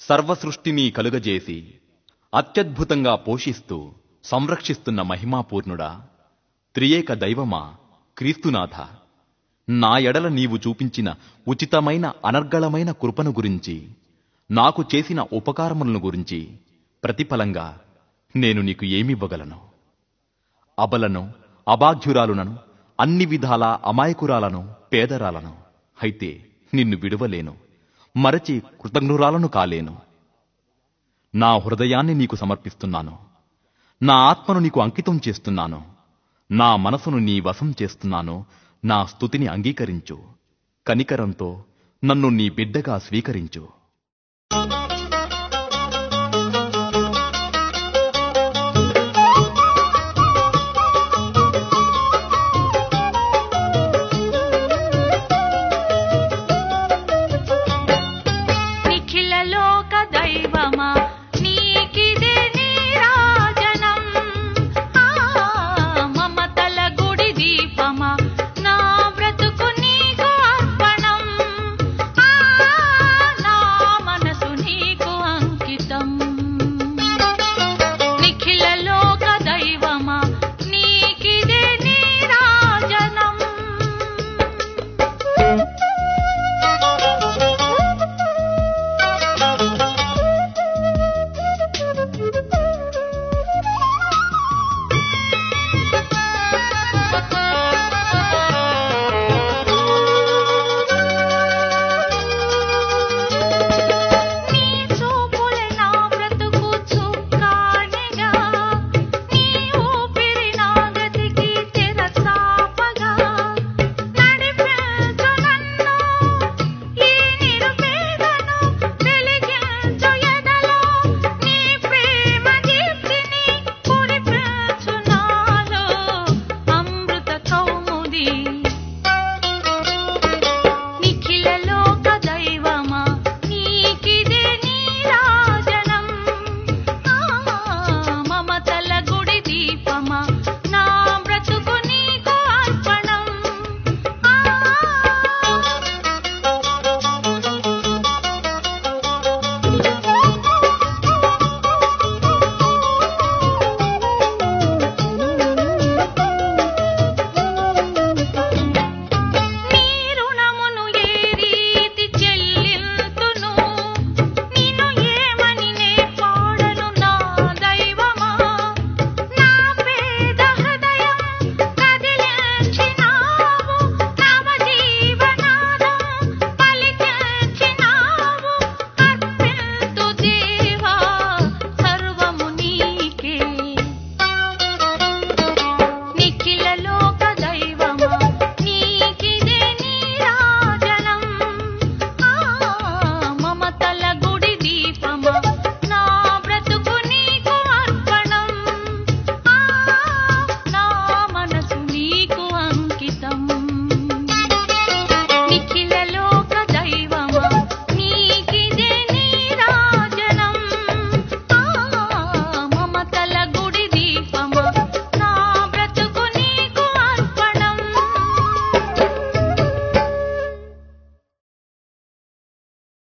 సర్వసృష్టిని కలుగజేసి అత్యద్భుతంగా పోషిస్తూ సంరక్షిస్తున్న మహిమాపూర్ణుడా త్రియేక దైవమా క్రీస్తునాథ నా ఎడల నీవు చూపించిన ఉచితమైన అనర్గళమైన కృపను గురించి నాకు చేసిన ఉపకారములను గురించి ప్రతిఫలంగా నేను నీకు ఏమివ్వగలను అబలను అభాగ్యురాలునను అన్ని విధాల అమాయకురాలను పేదరాలను అయితే నిన్ను విడువలేను మరచి కృతజ్ఞురాలను కాలేను నా హృదయాన్ని నీకు సమర్పిస్తున్నాను నా ఆత్మను నీకు అంకితం చేస్తున్నాను నా మనసును నీ వశం చేస్తున్నాను నా స్తుతిని అంగీకరించు కనికరంతో నన్ను నీ బిడ్డగా స్వీకరించు నిఖిల లోక దైవమా